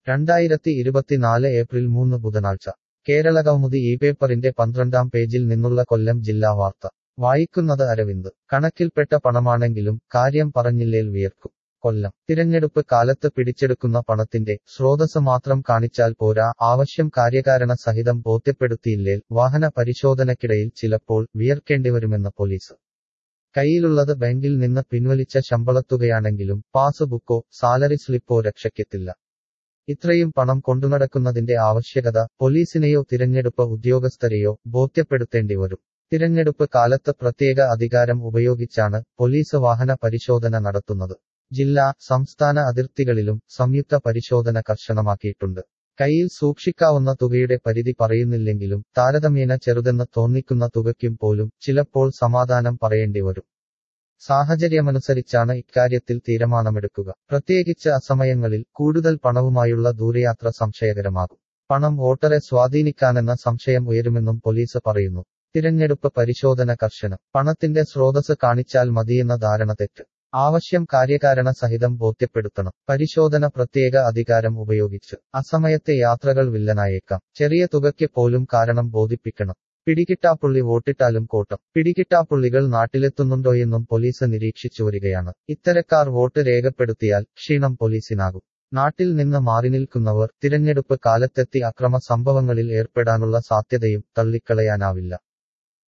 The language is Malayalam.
രണ്ടായിരത്തി ഇരുപത്തിനാല് ഏപ്രിൽ മൂന്ന് ബുധനാഴ്ച കേരളകൗമുദി ഈ പേപ്പറിന്റെ പന്ത്രണ്ടാം പേജിൽ നിന്നുള്ള കൊല്ലം ജില്ലാ വാർത്ത വായിക്കുന്നത് അരവിന്ദ് കണക്കിൽപ്പെട്ട പണമാണെങ്കിലും കാര്യം പറഞ്ഞില്ലേൽ വിയർക്കും കൊല്ലം തിരഞ്ഞെടുപ്പ് കാലത്ത് പിടിച്ചെടുക്കുന്ന പണത്തിന്റെ സ്രോതസ് മാത്രം കാണിച്ചാൽ പോരാ ആവശ്യം കാര്യകാരണ സഹിതം ബോധ്യപ്പെടുത്തിയില്ലേൽ വാഹന പരിശോധനയ്ക്കിടയിൽ ചിലപ്പോൾ വിയർക്കേണ്ടിവരുമെന്ന് പോലീസ് കയ്യിലുള്ളത് ബാങ്കിൽ നിന്ന് പിൻവലിച്ച ശമ്പളത്തുകയാണെങ്കിലും പാസ് ബുക്കോ സാലറി സ്ലിപ്പോ രക്ഷയ്ക്കെത്തില്ല ഇത്രയും പണം കൊണ്ടുനടക്കുന്നതിന്റെ ആവശ്യകത പോലീസിനെയോ തിരഞ്ഞെടുപ്പ് ഉദ്യോഗസ്ഥരെയോ ബോധ്യപ്പെടുത്തേണ്ടി വരും തിരഞ്ഞെടുപ്പ് കാലത്ത് പ്രത്യേക അധികാരം ഉപയോഗിച്ചാണ് പോലീസ് വാഹന പരിശോധന നടത്തുന്നത് ജില്ലാ സംസ്ഥാന അതിർത്തികളിലും സംയുക്ത പരിശോധന കർശനമാക്കിയിട്ടുണ്ട് കയ്യിൽ സൂക്ഷിക്കാവുന്ന തുകയുടെ പരിധി പറയുന്നില്ലെങ്കിലും താരതമ്യേന ചെറുതെന്ന് തോന്നിക്കുന്ന തുകയ്ക്കും പോലും ചിലപ്പോൾ സമാധാനം പറയേണ്ടി വരും സാഹചര്യമനുസരിച്ചാണ് ഇക്കാര്യത്തിൽ തീരുമാനമെടുക്കുക പ്രത്യേകിച്ച് അസമയങ്ങളിൽ കൂടുതൽ പണവുമായുള്ള ദൂരയാത്ര സംശയകരമാകും പണം വോട്ടറെ സ്വാധീനിക്കാനെന്ന സംശയം ഉയരുമെന്നും പോലീസ് പറയുന്നു തിരഞ്ഞെടുപ്പ് പരിശോധന കർശനം പണത്തിന്റെ സ്രോതസ് കാണിച്ചാൽ മതിയെന്ന ധാരണ തെറ്റ് ആവശ്യം കാര്യകാരണ സഹിതം ബോധ്യപ്പെടുത്തണം പരിശോധന പ്രത്യേക അധികാരം ഉപയോഗിച്ച് അസമയത്തെ യാത്രകൾ വില്ലനായേക്കാം ചെറിയ തുകയ്ക്ക് പോലും കാരണം ബോധിപ്പിക്കണം പിടികിട്ടാപ്പുള്ളി വോട്ടിട്ടാലും കോട്ടം പിടികിട്ടാപ്പുള്ളികൾ നാട്ടിലെത്തുന്നുണ്ടോയെന്നും പോലീസ് നിരീക്ഷിച്ചു വരികയാണ് ഇത്തരക്കാർ വോട്ട് രേഖപ്പെടുത്തിയാൽ ക്ഷീണം പോലീസിനാകും നാട്ടിൽ നിന്ന് മാറി നിൽക്കുന്നവർ തിരഞ്ഞെടുപ്പ് കാലത്തെത്തി അക്രമ സംഭവങ്ങളിൽ ഏർപ്പെടാനുള്ള സാധ്യതയും തള്ളിക്കളയാനാവില്ല